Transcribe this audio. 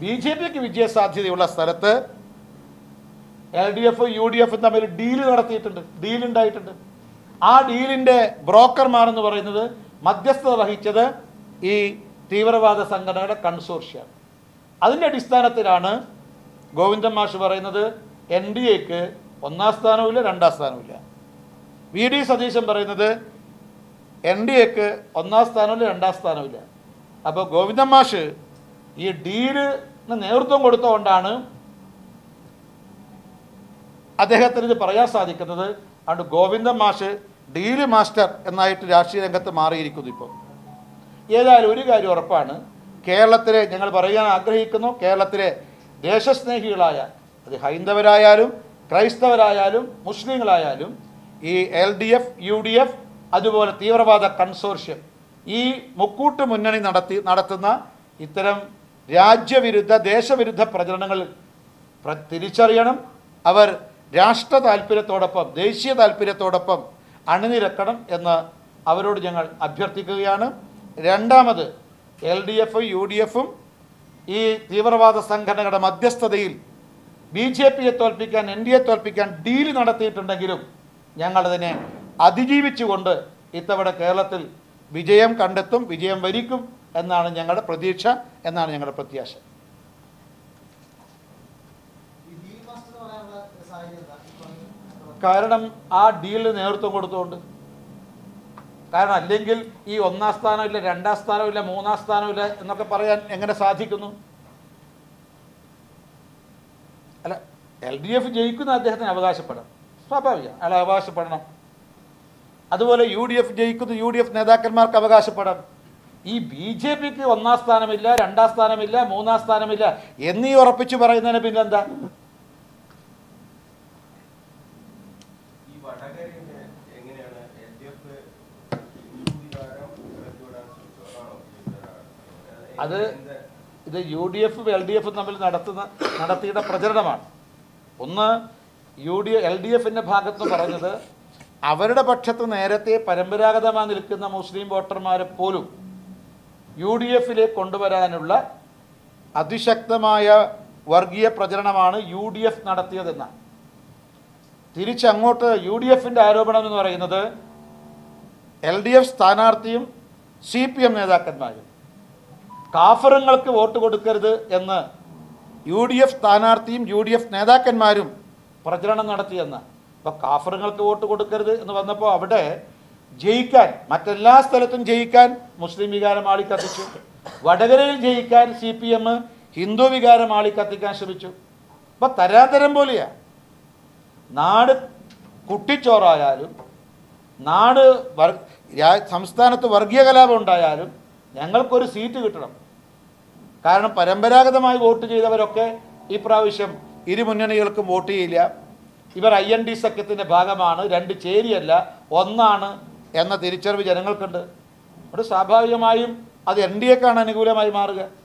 B J പിക്ക് വിജയസാധ്യതയുള്ള സ്ഥലത്ത് L D F U D എഫും തമ്മിൽ ഡീല് നടത്തിയിട്ടുണ്ട് ഡീൽ ഉണ്ടായിട്ടുണ്ട് ആ ഡീലിൻ്റെ ബ്രോക്കർമാർ എന്ന് പറയുന്നത് മധ്യസ്ഥത വഹിച്ചത് ഈ തീവ്രവാദ സംഘടനയുടെ കൺസോർഷ്യാണ് അതിൻ്റെ അടിസ്ഥാനത്തിലാണ് ഗോവിന്ദൻ മാഷ് പറയുന്നത് എൻ ഡി എക്ക് ഒന്നാം സ്ഥാനവുമില്ല രണ്ടാം സ്ഥാനവുമില്ല വി ഡി സതീശൻ പറയുന്നത് എൻ ഡി എക്ക് ഒന്നാം സ്ഥാനമില്ല രണ്ടാം സ്ഥാനമില്ല അപ്പോൾ ഗോവിന്ദൻ മാഷ് ഈ ഡീലിന് നേതൃത്വം കൊടുത്തുകൊണ്ടാണ് അദ്ദേഹത്തിന് ഇത് പറയാൻ സാധിക്കുന്നത് അതുകൊണ്ട് ഗോവിന്ദൻ മാഷ് ഡീല് മാസ്റ്റർ എന്നായിട്ട് രാഷ്ട്രീയ രംഗത്ത് മാറിയിരിക്കുന്നു ഇപ്പോൾ ഏതായാലും ഒരു കാര്യം ഉറപ്പാണ് കേരളത്തിലെ ഞങ്ങൾ പറയാൻ ആഗ്രഹിക്കുന്നു കേരളത്തിലെ ദേശസ്നേഹികളായ അത് ഹൈന്ദവരായാലും ക്രൈസ്തവരായാലും മുസ്ലിങ്ങളായാലും ഈ L D F U D F അതുപോലെ തീവ്രവാദ കൺസോർഷ്യം ഈ മുക്കൂട്ട് മുന്നണി നടത്തി നടത്തുന്ന ഇത്തരം രാജ്യവിരുദ്ധ ദേശവിരുദ്ധ പ്രചരണങ്ങൾ പ്ര- തിരിച്ചറിയണം അവർ രാഷ്ട്ര താല്പര്യത്തോടൊപ്പം ദേശീയ താല്പര്യത്തോടൊപ്പം അണിനിരക്കണം എന്ന് അവരോട് ഞങ്ങൾ അഭ്യർത്ഥിക്കുകയാണ് രണ്ടാമത് എൽ ഡി എഫും യു ഡി എഫും ഈ തീവ്രവാദ സംഘടനകളുടെ മധ്യസ്ഥതയിൽ ബി ജെ പിയെ തോൽപ്പിക്കാൻ എൻ ഡി എ തോൽപ്പിക്കാൻ ഡീൽ നടത്തിയിട്ടുണ്ടെങ്കിലും ഞങ്ങളതിനെ അതിജീവിച്ചുകൊണ്ട് ഇത്തവണ കേരളത്തിൽ വിജയം കണ്ടെത്തും വിജയം വരിക്കും എന്നാണ് ഞങ്ങളുടെ പ്രതീക്ഷ എന്നാണ് ഞങ്ങളുടെ പ്രത്യാശ ഈ ഡീൽ മാസ്റ്റർ എന്ന് പറയാനുള്ള സാഹചര്യം എന്താ? ഇപ്പം കാരണം ആ ഡീലിന് നേതൃത്വം കൊടുത്തുകൊണ്ട് കാരണം അല്ലെങ്കിൽ ഈ ഒന്നാം സ്ഥാനമില്ല രണ്ടാം സ്ഥാനമില്ല മൂന്നാം സ്ഥാനമില്ല എന്നൊക്കെ പറയാൻ എങ്ങനെ സാധിക്കുന്നു അല്ല എൽ ഡി എഫ് ജയിക്കുന്ന അദ്ദേഹത്തിന് അവകാശപ്പെടാം സ്വാഭാവികം അയാൾ അവകാശപ്പെടണം അതുപോലെ യു ഡി എഫ് ജയിക്കുന്ന യു ഡി എഫ് നേതാക്കന്മാർക്ക് അവകാശപ്പെടാം ഈ ബി ജെ പിക്ക് ഒന്നാം സ്ഥാനമില്ല രണ്ടാം സ്ഥാനമില്ല മൂന്നാം സ്ഥാനമില്ല എന്നീ ഉറപ്പിച്ച് പറയുന്നതിന് പിന്നെന്താ ഈ വടകരയില് എങ്ങനെയാണ് എൽ ഡി എഫ് ഹിന്ദു വികാരം ഇറക്കിവിടാൻ ശ്രമിച്ചതാണോ അത് ഇത് യു ഡി എഫും എൽ ഡി എഫും തമ്മിൽ നടത്തുന്ന നടത്തിയുടെ പ്രചരണമാണ് ഒന്ന് യു ഡി എൽ ഡി എഫിൻ്റെ ഭാഗത്ത് പറഞ്ഞത് അവരുടെ പക്ഷത്ത് നേരത്തെ പരമ്പരാഗതമായി നിൽക്കുന്ന മുസ്ലിം വോട്ടർമാരെ പോലും യു ഡി എഫിലേക്ക് കൊണ്ടുവരാനുള്ള അതിശക്തമായ വർഗീയ പ്രചരണമാണ് യു ഡി എഫ് നടത്തിയതെന്നാണ് തിരിച്ചങ്ങോട്ട് യു ഡി എഫിൻ്റെ ആരോപണം എന്ന് പറയുന്നത് എൽ ഡി എഫ് സ്ഥാനാർത്ഥിയും സി പി എം നേതാക്കന്മാരും കാഫറുങ്ങൾക്ക് വോട്ട് കൊടുക്കരുത് എന്ന് യു ഡി എഫ് സ്ഥാനാർത്ഥിയും യു ഡി എഫ് നേതാക്കന്മാരും പ്രചരണം നടത്തിയെന്ന് അപ്പോൾ കാഫറുങ്ങൾക്ക് വോട്ട് കൊടുക്കരുത് എന്ന് വന്നപ്പോൾ അവിടെ ജയിക്കാൻ മറ്റെല്ലാ സ്ഥലത്തും ജയിക്കാൻ മുസ്ലിം വികാരം ആളിക്കത്തിച്ചു വടകരയിൽ ജയിക്കാൻ സി പി എം ഹിന്ദു വികാരം ആളിക്കത്തിക്കാൻ ശ്രമിച്ചു അപ്പോൾ തരാതരം പോലെയാ നാട് കുട്ടിച്ചോറായാലും നാട് വർ രാ- സംസ്ഥാനത്ത് വർഗീയ കലാപം ഉണ്ടായാലും ഞങ്ങൾക്കൊരു സീറ്റ് കിട്ടണം കാരണം പരമ്പരാഗതമായി വോട്ട് ചെയ്തവരൊക്കെ ഈ പ്രാവശ്യം ഇരു മുന്നണികൾക്കും വോട്ട് ചെയ്യില്ല ഇവർ ഐ എൻ ഡി സഖ്യത്തിൻ്റെ ഭാഗമാണ് രണ്ട് ചേരിയല്ല ഒന്നാണ് എന്ന തിരിച്ചറിവ് ജനങ്ങൾക്കുണ്ട് അവിടെ സ്വാഭാവികമായും അത് എൻ ഡി എക്കാണ് അനുകൂലമായി മാറുക